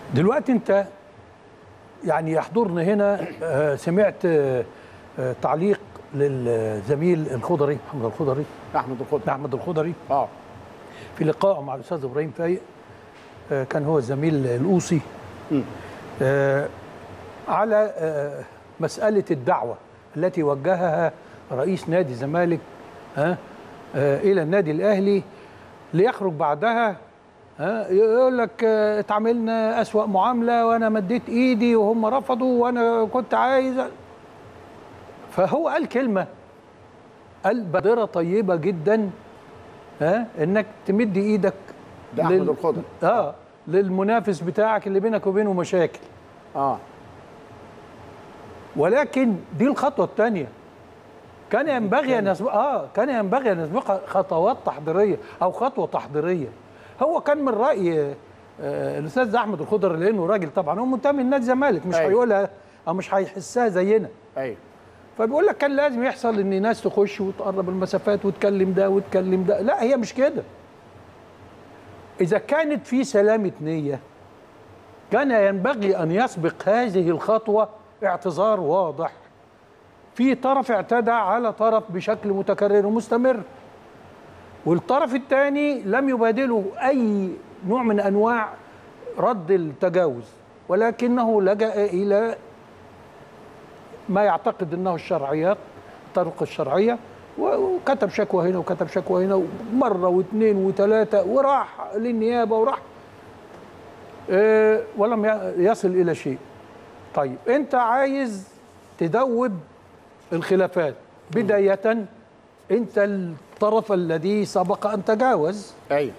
دلوقتي انت يعني يحضرني هنا آه، سمعت آه، آه، تعليق للزميل الخضري محمد الخضري احمد الخضر احمد الخضري اه في لقائه مع الاستاذ ابراهيم فايق آه، كان هو الزميل الاوصي مم. آه، على آه، مساله الدعوه التي وجهها رئيس نادي الزمالك ها آه، الى النادي الاهلي ليخرج بعدها ها يقول لك آه، اتعاملنا اسوا معامله وانا مديت ايدي وهم رفضوا وانا كنت عايز فهو قال كلمه قال بادره طيبه جدا ها انك تمد ايدك ده أحمد الخضر. اه للمنافس بتاعك اللي بينك وبينه مشاكل اه ولكن دي الخطوه الثانيه كان ينبغي ان يسبق اه كان ينبغي ان يسبقها خطوات تحضيريه او خطوه تحضيريه هو كان من راي آه الاستاذ احمد الخضر لانه راجل طبعا هو منتمي لنادي الزمالك مش أيوة. هيقولها او مش هيحسها زينا ايوه فبيقول لك كان لازم يحصل ان ناس تخش وتقرب المسافات وتكلم ده وتكلم ده لا هي مش كده اذا كانت في سلامه نيه كان ينبغي ان يسبق هذه الخطوه اعتذار واضح في طرف اعتدى على طرف بشكل متكرر ومستمر والطرف الثاني لم يبادله اي نوع من انواع رد التجاوز ولكنه لجا الى ما يعتقد انه الشرعيات الطرق الشرعيه و- وكتب شكوى هنا وكتب شكوى هنا مره واثنين وثلاثه وراح للنيابه وراح آه، ولم ي- يصل الى شيء. طيب انت عايز تدوب الخلافات بدايه انت الطرف الذي سبق ان تجاوز ايوه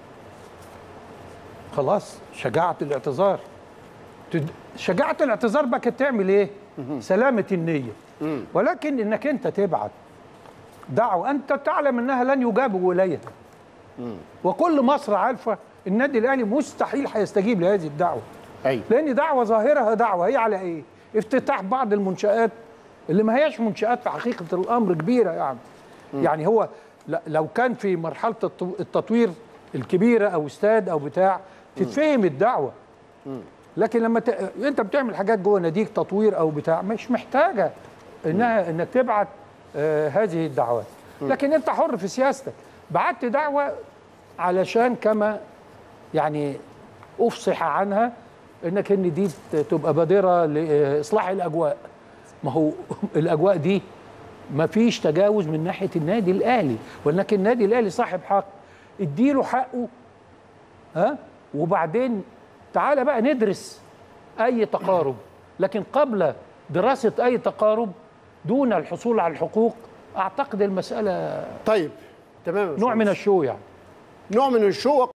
خلاص شجاعة الاعتذار تد- شجاعة الاعتذار بقى كانت تعمل ايه؟ سلامة النية ولكن انك انت تبعت دعوة انت تعلم انها لن يجابوا اليها وكل مصر عارفة النادي الاهلي مستحيل هيستجيب لهذه الدعوة ايوه لان دعوة ظاهرها دعوة هي على ايه؟ افتتاح بعض المنشآت اللي ما هياش منشآت في حقيقة الامر كبيرة يعني يعني هو لا- لو كان في مرحلة التط- التطوير الكبيرة او استاد او بتاع تتفهم الدعوة لكن لما ت... انت بتعمل حاجات جوه ناديك تطوير او بتاع مش محتاجه انها انك تبعت آه هذه الدعوات لكن انت حر في سياستك بعت دعوه علشان كما يعني افصح عنها انك ان دي ت- تبقى بادره لاصلاح الاجواء ما هو الاجواء دي ما فيش تجاوز من ناحيه النادي الاهلي ولكن النادي الاهلي صاحب حق اديله حقه ها وبعدين تعالى بقى ندرس اي تقارب لكن قبل دراسه اي تقارب دون الحصول على الحقوق اعتقد المساله طيب تمام يا نوع من باشمهندس. الشو يعني نوع من الشو